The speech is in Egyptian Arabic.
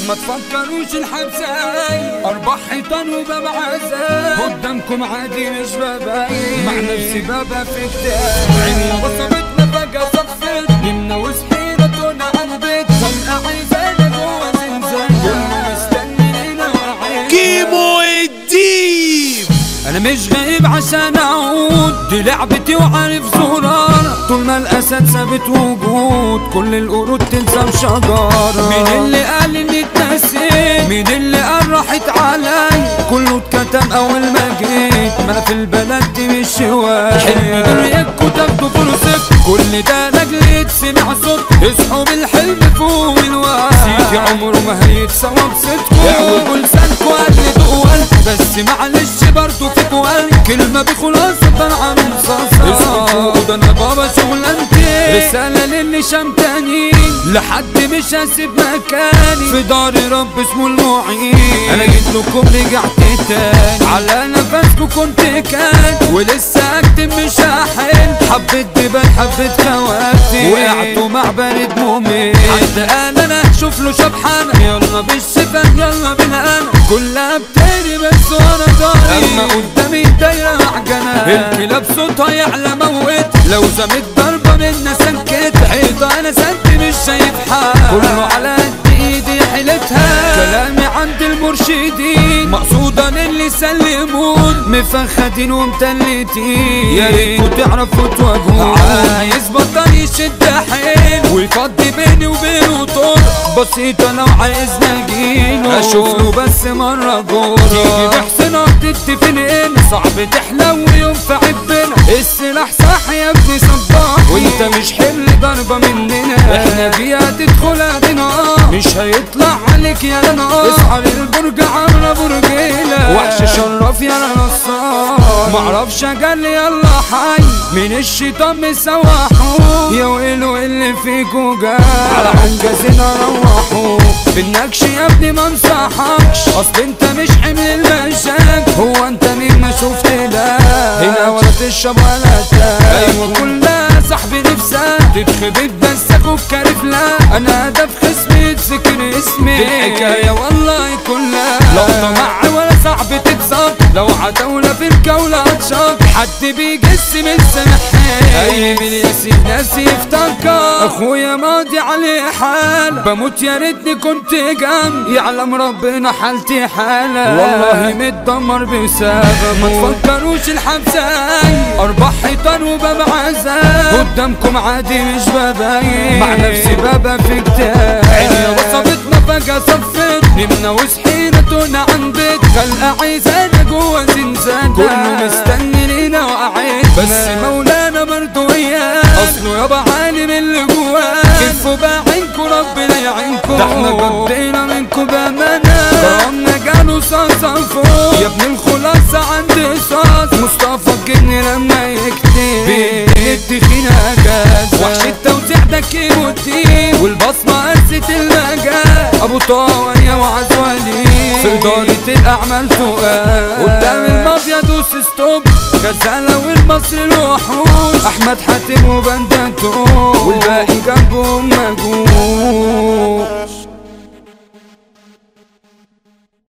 ما تفكروش الحبساي اربع حيطان وباب عزاي قدامكم عادي مش بباين مع نفسي بابا في كتاب عيني بصمتنا بقى صفت نمنا وصحينا تونا عن بيت خلقة عايزانا جوا زنزان كنا مستنينا وعين كيمو الديب انا مش غايب عشان اعود دي لعبتي وعارف زرار طول ما الاسد ثابت وجود كل القرود تنسى بشجارة مين اللي قال اني اتنسيت مين اللي قال راحت علي كله اتكتم اول ما جيت ما انا في البلد دي مش هواي حلم دنياكوا تاخدوا فرصتكم كل ده لاجل يتسمع صوت اصحوا بالحلم فوق الوقت سيدي عمره ما هيتسوى بصدقكم اعوجوا لسانكوا قبل تقول بس معلش برضو في قوال كلمة بخلاصة طالعة من صاصة اسكتوا ده انا بابا شغلانتي رسالة للي شمتانين لحد مش هسيب مكاني في دار رب اسمه المعين انا جيت لكم رجعت تاني على نفسكم كنت كان ولسه اكتب مش هحل حبيت دبل حبيت خواتي وقعتوا مع بارد مؤمن حد قال انا شوف له شبحانة يلا بالشفا يلا بالهنا كلها بتجري بس وانا طاري اما قدامي دايرة معجنة الكلاب صوتها يعلى موت لو زمت ضربة منا سنكت حيطة انا سنت مش شايف حال كله على قد ايدي حيلتها كلامي عند المرشدين مقصودا اللي سلمون مفخدين ومتلتين يا ريتكوا تعرفوا تواجهون عايز بطل يشد حيل ويفضي بيني وبينه طول بسيطة لو عايز نجيله اشوف له بس مرة جورة تيجي بحسنة تتفنقنا صعب تحلو يوم في عبنا السلاح صح يا ابني صباح وانت مش حمل ضربة مننا احنا فيها تدخل ادنا مش هيطلع عليك يا لنا اصحى للبرج عاملة برجيلة وحش شرف يا نصار معرفش اجل يلا حي من الشيطان مسوحو يا ويلو اللي فيكو جاي على عنجزنا روحوا بالنكش يا ابني ما انصحكش اصل انت مش حمل المشاك هو انت مين ما شفت لا هنا ولا تشرب ولا تاك ايوه كلها صاحبي نفسها تتخبط بس اخوك كارف لا انا هدف خصمي يتذكر اسمي دي الحكايه والله كلها لو طمع ولا صعب تتصاب لو عتاولة في الجولة هتشاط حد بيجس من سمحان اي من ياسين ناس يفتكر اخويا ماضي عليه حال بموت يا ريتني كنت جنب يعلم ربنا حالتي حالة والله متدمر بسبب ما تفكروش الحبساي اربع حيطان وباب عزاي قدامكم عادي مش بباين مع نفسي بابا في كتاب عيني وصفتنا فجأة صفت نمنا وصحينا تونا عن بيت خلقة عايزانا جوا زنزانة كله مستني لينا وقعين بس مولانا برضو اياه اصله يابا عالم اللي جواه كفوا بعينكوا ربنا يعينكوا ده احنا قضينا منكوا بامانة كرمنا جالوا صاصة فوق يا ابن الخلاصة عندي صاص مصطفى الجن لما يكتب بيدي التخينة جاز وحش التوزيع ده كيمو الدين والبصمة قست المجال ابو طاوية وعزوالي في إدارة الأعمال تقال قدام المافيا دوس ستوب غزالة والمصري الوحوش أحمد حاتم وبندته والباقي جنبهم مجهول